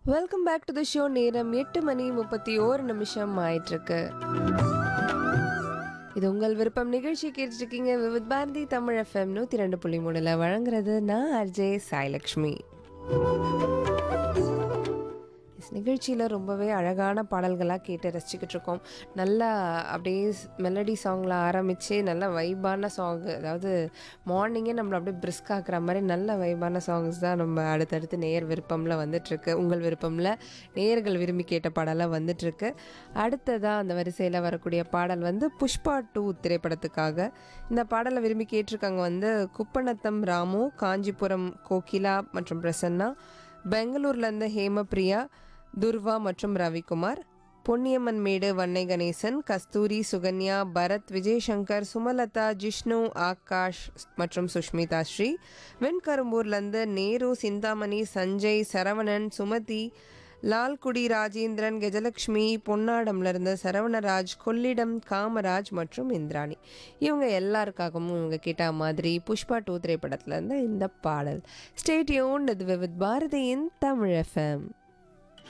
welcome back to the show நேரம் எட்டு மணி முப்பத்தி ஓரு நிமிஷம் ஆயிட்டிருக்கு இது உங்கள் விருப்பம் நிகழ்ச்சி கேட்டுருக்கீங்க விவித் பாரதி தமிழ் எஃப்எம் நூற்றி ரெண்டு புள்ளி மூணில் வழங்குறது நான் அர்ஜே சாய்லக்ஷ்மி Yes, நிகழ்ச்சியில் ரொம்பவே அழகான பாடல்களாக கேட்டு ரசிச்சுக்கிட்டு இருக்கோம் நல்லா அப்படியே மெலடி சாங்கில் ஆரம்பித்து நல்ல வைபான சாங் அதாவது மார்னிங்கே நம்மளை அப்படியே brisk ஆக்குற மாதிரி நல்ல வைபான சாங்ஸ் தான் நம்ம அடுத்தடுத்து நேர் விருப்பமில் வந்துட்டுருக்கு உங்கள் விருப்பமில் நேர்கள் விரும்பி கேட்ட பாடலாக வந்துட்டுருக்கு அடுத்ததாக அந்த வரிசையில் வரக்கூடிய பாடல் வந்து புஷ்பா டூ திரைப்படத்துக்காக இந்த பாடலை விரும்பி கேட்டிருக்காங்க வந்து குப்பநத்தம் ராமு காஞ்சிபுரம் கோகிலா மற்றும் பிரசன்னா பெங்களூர்லேருந்து ஹேமபிரியா துர்வா மற்றும் ரவிக்குமார் பொன்னியம்மன் மேடு வன்னை கணேசன் கஸ்தூரி சுகன்யா பரத் விஜயசங்கர் சுமலதா ஜிஷ்ணு ஆகாஷ் மற்றும் சுஷ்மிதா ஸ்ரீ வெண்கரும்பூர்லேருந்து நேரு சிந்தாமணி சஞ்சய் சரவணன் சுமதி லால்குடி ராஜேந்திரன் கஜலக்ஷ்மி பொன்னாடம்லேருந்து சரவணராஜ் கொள்ளிடம் காமராஜ் மற்றும் இந்திராணி இவங்க எல்லாருக்காகவும் இவங்க கேட்ட மாதிரி புஷ்பா டூ திரைப்படத்துலேருந்து இந்த பாடல் ஸ்டேட்யூன் இது வித் பாரதியின் தமிழ் எஃப்எம்